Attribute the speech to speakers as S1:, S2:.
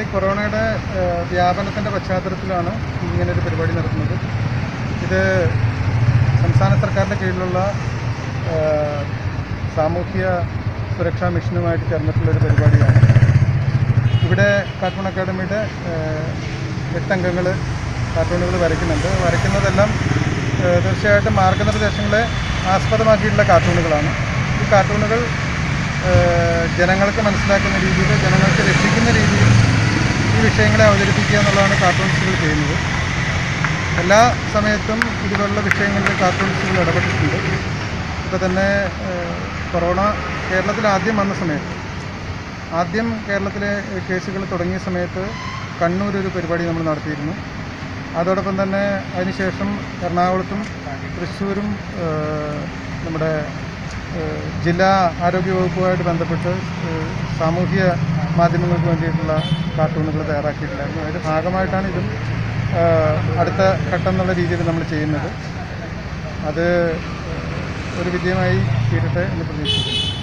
S1: കൊറോണയുടെ ഏഹ്, വ്യാപനത്തിൻ്റെ പശ്ചാത്തലത്തിലാണ് ഇങ്ങനൊരു പരിപാടി നടത്തുന്നത് ഇത് സംസ്ഥാന സർക്കാരിൻ്റെ കീഴിലുള്ള ഏഹ്, സാമൂഹ്യ സുരക്ഷാ മിഷനുമായിട്ട് ചേർന്നിട്ടുള്ളൊരു പരിപാടിയാണ് ഇവിടെ കാർട്ടൂൺ അക്കാഡമിയുടെ ഏഹ്, എട്ടംഗങ്ങൾ കാർട്ടൂണുകൾ വരയ്ക്കുന്നുണ്ട് വരയ്ക്കുന്നതെല്ലാം ഏഹ്, തീർച്ചയായിട്ടും മാർഗനിർദ്ദേശങ്ങളെ ആസ്പദമാക്കിയിട്ടുള്ള കാർട്ടൂണുകളാണ് ഈ കാർട്ടൂണുകൾ ഏഹ്, ജനങ്ങൾക്ക് മനസ്സിലാക്കുന്ന രീതിയിൽ ജനങ്ങൾക്ക് രക്ഷിക്കുന്ന രീതിയിൽ ഈ വിഷയങ്ങളെ അവതരിപ്പിക്കുക എന്നുള്ളതാണ് കാർട്ടൂണിസ്റ്റുകൾ ചെയ്യുന്നത് എല്ലാ സമയത്തും ഇതുപോലുള്ള വിഷയങ്ങളിൽ കാർട്ടൂണിസ്റ്റുകൾ ഇടപെട്ടിട്ടുണ്ട് ഇപ്പോൾ തന്നെ ഏഹ്, കൊറോണ കേരളത്തിൽ ആദ്യം വന്ന സമയത്ത് ആദ്യം കേരളത്തിലെ കേസുകൾ തുടങ്ങിയ സമയത്ത് കണ്ണൂർ ഒരു പരിപാടി നമ്മൾ നടത്തിയിരുന്നു അതോടൊപ്പം തന്നെ അതിനുശേഷം എറണാകുളത്തും തൃശ്ശൂരും ഏഹ്, നമ്മുടെ ഏഹ്, ജില്ലാ ആരോഗ്യ വകുപ്പുമായിട്ട് ബന്ധപ്പെട്ട് ഏഹ്, സാമൂഹ്യ മാധ്യമങ്ങൾക്ക് വേണ്ടിയിട്ടുള്ള കാർട്ടൂണുകൾ തയ്യാറാക്കിയിട്ടുണ്ടായിരുന്നു അതിൻ്റെ ഭാഗമായിട്ടാണ് ഇതും ഏഹ്, അടുത്ത ഘട്ടം എന്നുള്ള രീതിയിൽ നമ്മൾ ചെയ്യുന്നത് അത് ഏഹ്, ഒരു വിജയമായി തീരട്ടെ എന്ന് പ്രതീക്ഷിക്കുന്നു